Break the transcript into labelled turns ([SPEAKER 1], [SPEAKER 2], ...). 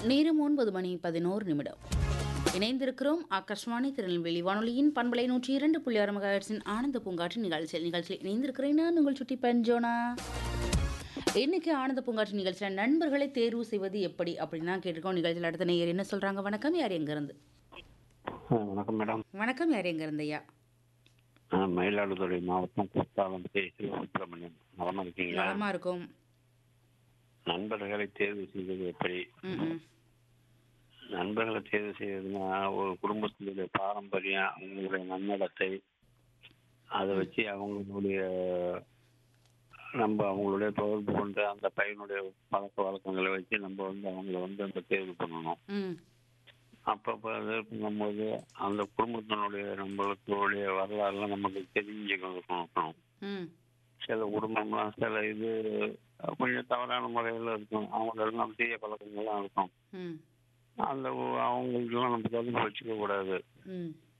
[SPEAKER 1] நேரம் ஒன்பது மணி பதினோரு நிமிடம் இணைந்திருக்கிறோம் ஆகாஷ்வாணி திருநெல்வேலி வானொலியின் பண்பலை நூற்றி இரண்டு புள்ளி ஆறு மகாட்சின் ஆனந்த பூங்காற்று நிகழ்ச்சியில் நிகழ்ச்சியில் இணைந்திருக்கிறேன் நான் உங்கள் சுட்டி பஞ்சோனா இன்னைக்கு ஆனந்த பூங்காற்று நிகழ்ச்சியில் நண்பர்களை தேர்வு செய்வது எப்படி அப்படின்னு தான் கேட்டிருக்கோம் நிகழ்ச்சியில் அடுத்த நேயர் என்ன சொல்றாங்க வணக்கம் யார் எங்கிருந்து
[SPEAKER 2] ஆ, வணக்கம் மேடம்
[SPEAKER 1] வணக்கம் யார் எங்கிருந்து ஐயா
[SPEAKER 2] ஆ, மயிலாடுதுறை மாவட்டம் குத்தாலம் சுப்பிரமணியம் நலமா இருக்கீங்களா
[SPEAKER 1] நலமா இருக்கும்
[SPEAKER 2] நண்பர்களை தேர்வு செய்வது எப்படி
[SPEAKER 1] ம் ம்
[SPEAKER 2] நண்பர்களை தேர்வு செய்வதுன்னா ஒரு குடும்பத்தினுடைய பாரம்பரியம் அவங்களுடைய நன்னடத்தை அதை வச்சு அவங்களுடைய நம்ம அவங்களுடைய தொடர்பு கொண்டு அந்த பையனுடைய பழக்க வழக்கங்களை வச்சு நம்ம வந்து அவங்கள வந்து அந்த தேர்வு பண்ணணும்
[SPEAKER 1] ம்
[SPEAKER 2] அப்பப்போ இது பண்ணும்போது அந்த குடும்பத்தினுடைய நம்மளுடைய வரலாறுலாம் நமக்கு தெரிஞ்சுக்கணும்
[SPEAKER 1] ம்
[SPEAKER 2] சில குடும்பம்லாம் சில இது கொஞ்சம் தவறான முறையில் இருக்கும் அவங்களெல்லாம் தீய பழக்கங்கள்லாம் இருக்கும்
[SPEAKER 1] ம்
[SPEAKER 2] அந்த அவங்களுக்கெல்லாம் நம்ம தொடர்பு வச்சுக்க கூடாது
[SPEAKER 1] ம்